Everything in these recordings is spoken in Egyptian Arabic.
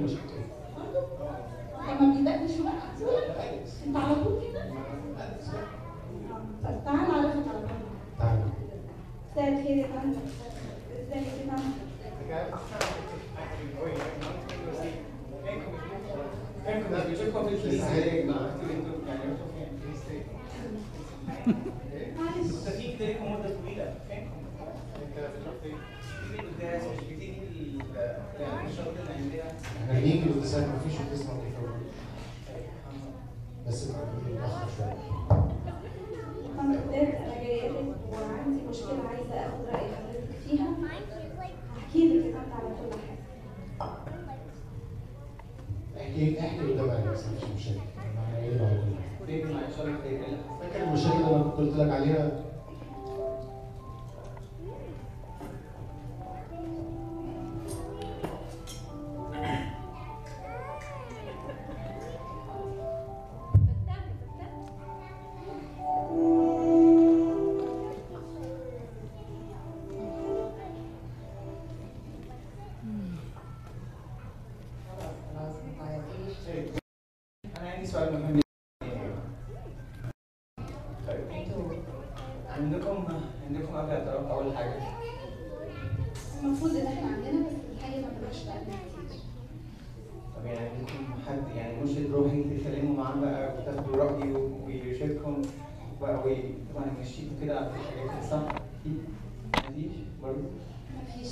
مشاكل ايه؟ لما بيدردش بقى انت على طول كده طب تعال اعرفك على طول تعالى مساء الخير يا فندم ازيك يا فندم فينكم بيشوفكم في الكنيسه يا جماعه انتوا يعني انتوا فين؟ معلش مختفيين كده لكم مده طويله فينكم؟ بتيجي القداس مش بتيجي ال- يعني الشغل اللي عندنا احنا بنيجي القداسات مفيش قداس موجود بس متاخر شويه انا قدام انا جايه لك وعندي مشكله عايزه اخد راي حضرتك فيها هحكي لك يا فندم على كل حاجه احكي احكي قدام الناس مفيش مشاكل انا قايل على كل حاجه بيجي مع الشغل اللي كده فاكر المشاكل اللي انا كنت قلت لك عليها انا عندي سؤال مهم طيب انتوا عندكم عندكم قبل اعتراف اول حاجه المفروض ان احنا عندنا بس الحقيقه ما بنبقاش بقالنا كتير طب يعني عندكم حد يعني مرشد روحي تتكلموا معاه بقى وتاخدوا رأيه ويرشدكم بقى وي- طبعا يمشيكوا كده على الحاجات الصح أكيد مفيش برضه مفيش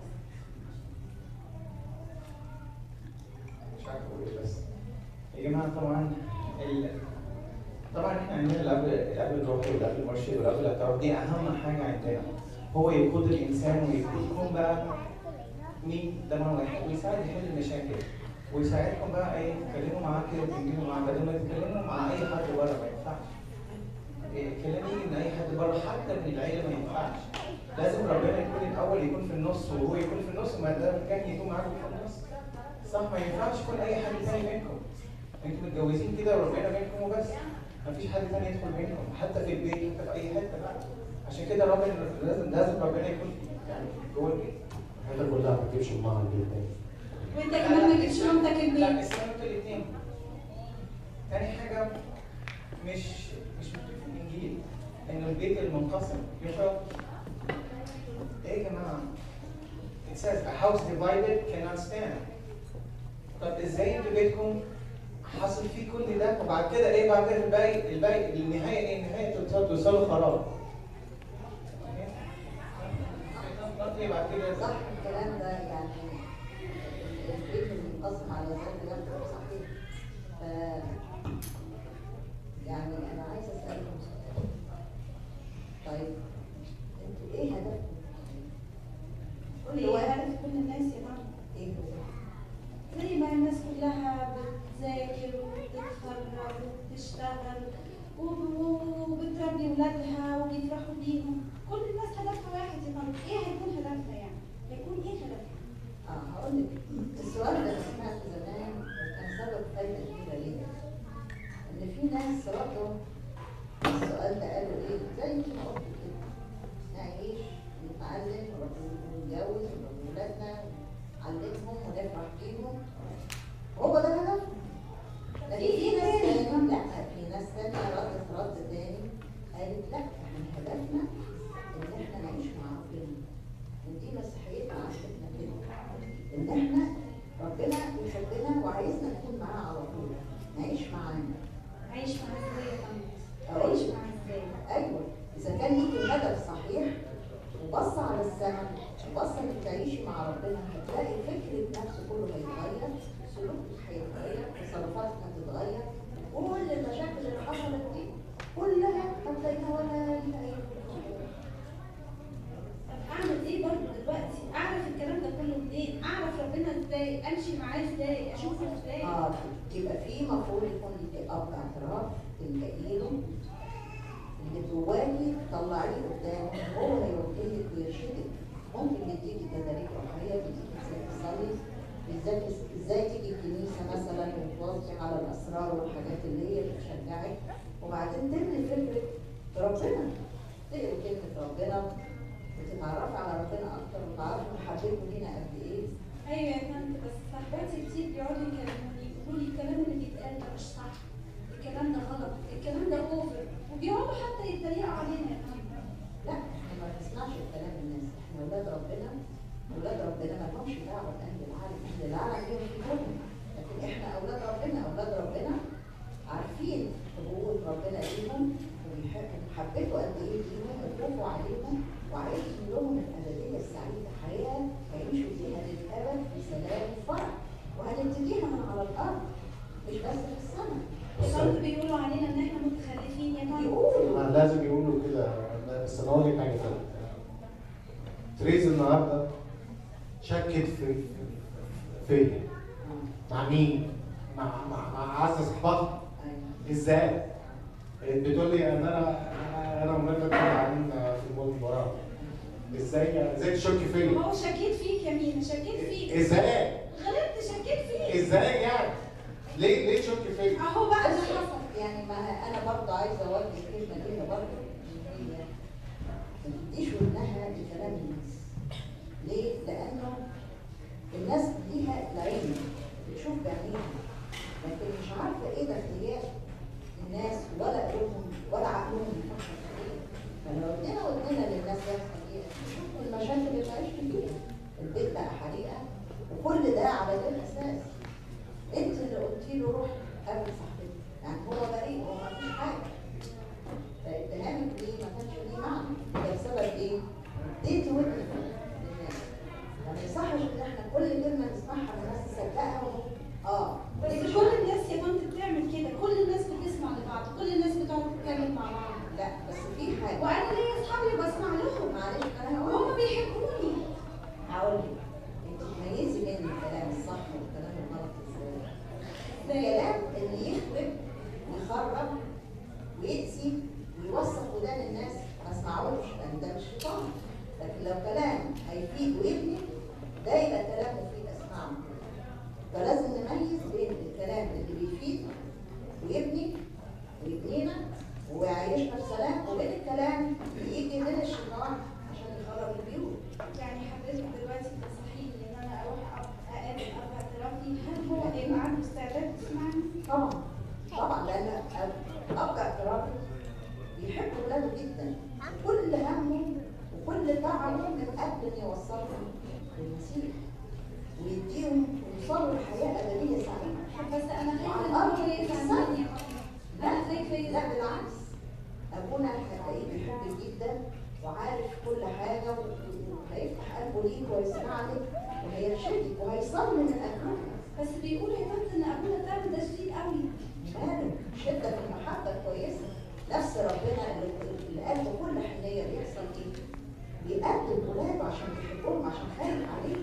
مش عارف اقول ايه بس يا جماعه طبعا ال... طبعا احنا عندنا الاب الاب الروحي والاب المرشد والاب الاعتراف دي اهم حاجه عندنا هو يقود الانسان ويكون بقى مين ده ما واحد ويساعد يحل المشاكل ويساعدكم بقى ايه تتكلموا معاه كده وتنجزوا معاه بدل ما تتكلموا مع اي حد بره ما ينفعش إيه، كلام يجي من اي حد بره حتى من العيله ما ينفعش لازم ربنا يكون الاول يكون في النص وهو يكون في النص وما ده كان يكون معاكم في النص صح ما ينفعش يكون اي حد تاني بينكم انتوا متجوزين كده وربنا بينكم وبس ما فيش حد تاني يدخل بينكم حتى في البيت حتى في اي حته بقى عشان كده ربنا لازم لازم ربنا يكون يعني جوه البيت الحاجات كلها ما تجيبش امها البيت تاني وانت كمان ما جبتش مامتك لا البيت اسمعوا انتوا الاثنين تاني حاجه مش مش مكتوب في الانجيل انه البيت المنقسم يشوف ايه يا جماعه it says a house divided cannot stand طب ازاي انتوا بيتكم حصل فيه كل ده وبعد كده ايه بعد كده الباقي الباقي النهايه ايه النهايه توصلوا توصلوا خراب ايه بعد كده صح الكلام ده يعني البيت المنقسم على ذات ده مش صحيح ف يعني انا عايزه اسالكم سؤال طيب انتوا ايه هدفكم؟ قولي هو ايه هدف كل الناس يا ماما ايه هو؟ زي ما الناس كلها بتذاكر وبتتخرج وبتشتغل وب- وبتربي ولادها وبيفرحوا بيهم كل الناس هدفها واحد يا ماما ايه هيكون هدفها يعني؟ هيكون ايه هدفها؟ اه هقول لك السؤال ده أنا سمعته زمان وكان سبب فايده كبيره ليا ان في ناس ردوا السؤال ده قالوا ايه زي انت ما قلت كده نعيش نتعلم ونتجوز ونربي ولادنا نعلمهم ونفرح بيهم هو ده هدفهم لكن في ناس تانية لا في ناس تانية ردت رد تاني قالت لا احنا هدفنا ان احنا نعيش مع ربنا ودي مسيحيتنا عشتنا كده ان احنا ربنا بيحبنا وعايزنا نكون معاه على طول نعيش معاه عايش معاه ازاي يا ماما؟ أقول عايش لك. معاه ازاي؟ ايوه اذا كان ليك الهدف صحيح وبص على السماء وبص انك تعيشي مع ربنا هتلاقي فكرك نفسه كله هيتغير سلوكك هيتغير تصرفاتك هتتغير كل المشاكل اللي حصلت دي كلها هتلاقيها ولا ليها اي فكرة. طب اعمل ايه برضه دلوقتي؟ اعرف الكلام ده كله منين؟ اعرف ربنا ازاي؟ امشي معاه ازاي؟ اشوفه ازاي؟ اه يبقى في مفروض يكون ليك اب اعتراف تلجئي له اللي جواكي طلعيه قدامه هو هيوجهك ويرشدك ممكن يديكي تدريب روحيه يديكي ازاي تصلي ازاي ازاي تيجي الكنيسه مثلا وتوصي على الاسرار والحاجات اللي هي بتشجعك وبعدين تبني فكرك بربنا تقري كلمه ربنا وتتعرفي على ربنا اكتر وتعرفي محبته لينا قد ايه ايوه يا فندم بس صاحباتي كتير بيقعدوا يكلموني يقولوا لي الكلام اللي بيتقال ده مش صح الكلام ده غلط الكلام ده اوفر وبيقعدوا حتى يتريقوا علينا يا فندم. لا احنا ما بنسمعش كلام الناس احنا اولاد ربنا اولاد ربنا ما لهمش دعوه باهل العالم اهل العالم ليهم حكمهم لكن احنا اولاد ربنا اولاد ربنا عارفين حقوق ربنا ليهم وبيحبوا محبته قد ايه ليهم وخوفه عليهم وعايز لهم الابديه السعيده حياه هيعيشوا فيها للابد بسلام وفرح وهنبتديها من على الارض مش بس في السماء يا فندم بيقولوا علينا ان احنا متخلفين يا فندم يقولوا ما لازم يقولوا كده بس انا اقول لك حاجه ثانيه تريز النهارده شكت في فيا مع مين؟ مع مع مع عزه صاحبتها ايوه ازاي؟ بتقول لي ان انا انا ومريم قاعدين في المول وراها ازاي ازاي تشك فيا؟ هو شكيت فيك يا مينا شكيت فيك ازاي؟ غلطت شكيت فيك ازاي يعني؟ ليه ليه تشك فيا؟ اهو بقى اللي بس حصل يعني ما انا برضه عايزه اوجه كلمه كده برضه ان هي ما تديش ودنها لكلام الناس. ليه؟ لانه الناس ليها العين بتشوف بعينيها لكن مش عارفه ايه داخليات الناس ولا قلوبهم ولا عقلهم بيفكر في ايه. فلو ادينا ودننا للناس يحصل ايه؟ نشوف المشاكل اللي بتعيش فيها. البيت بقى حريقه وكل ده على ده الاساس. انت اللي قلتي له روح قبل صاحبتك يعني هو بريء هو ما فيش حاجه فاتهامك ليه ما كانش ليه معنى ده بسبب ايه؟ اديت ودنك للناس ما يصحش ان احنا كل كلمه نسمعها من الناس تصدقها ونقول اه بس دي مش كل الناس يا فندم بتعمل كده كل الناس بتسمع لبعض كل الناس بتقعد تتكلم مع بعض لا بس في حاجه وانا ليا اصحابي بسمع لهم معلش انا هقول وهم لك بيحبوني هقول لك انت تميزي بين الكلام الصح والكلام الغلط ازاي؟ الكلام اللي يخرب ويخرب ويأذي ويوسخ ودان الناس ما اسمعوش لان ده مش شيطان لكن لو كلام هيفيد ويبني ده يبقى كلام مفيد اسمعه فلازم نميز بين الكلام اللي بيفيد ويبني ويبنينا ويعيشنا في سلام وبين الكلام اللي يجي من الشيطان عشان يخرب البيوت يعني حضرتك دلوقتي تنصحيني ان انا اروح أب- اقابل اب اعترافي هل هو هيبقى عنده استعداد يسمعني؟ طبعا طبعا لان اب اعترافي بيحب ولاده جدا وكل همه وكل تعبه من اجل ان يوصلهم للمسيح ويديهم ويوصلوا لحياه ابديه سعيده بس انا خايفه ان وعلى هو الأرض يفهمني انا خايفه لا يزعل بالعكس ابونا هتلاقيه بيحبك جدا وعارف كل حاجه وهيفتح قلبه ليك ويسمع لك وهيرشدك وهيصلي من اجلك بس بيقولوا يا فندم ان ابونا تعب ده شديد قوي مالك شدة في المحبة كويسة نفس ربنا اللي اللي قال بكل حنية بيحصل ايه؟ بيقدم ولاده عشان بيحبهم عشان خايف عليهم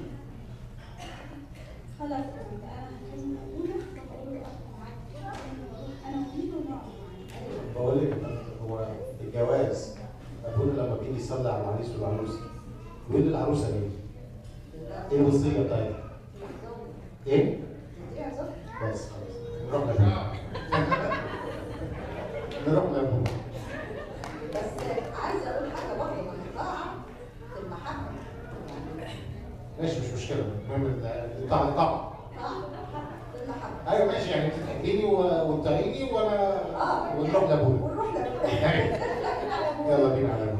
خلاص يا فندم انا هكلم ابونا واقول له اخد معاك انا ومين ونقعد معاك بقول لك هو الجواز ابونا لما بيجي يصلي على العريس والعروسه يقول للعروسه ايه؟ ايه الوصيه بتاعتها؟ ايه؟ تديها زهر بس خلاص نروح لابونا نروح لابونا بس عايزة أقول حاجة برضه من الطاعة في المحبة يعني ماشي مش مشكله المهم الطاعه الطاعه طاعة في المحبة ايوه ماشي يعني انت تحبيني و- وتطيعيني وانا اه ونروح لابونا ونروح لابونا يلا بينا على ابونا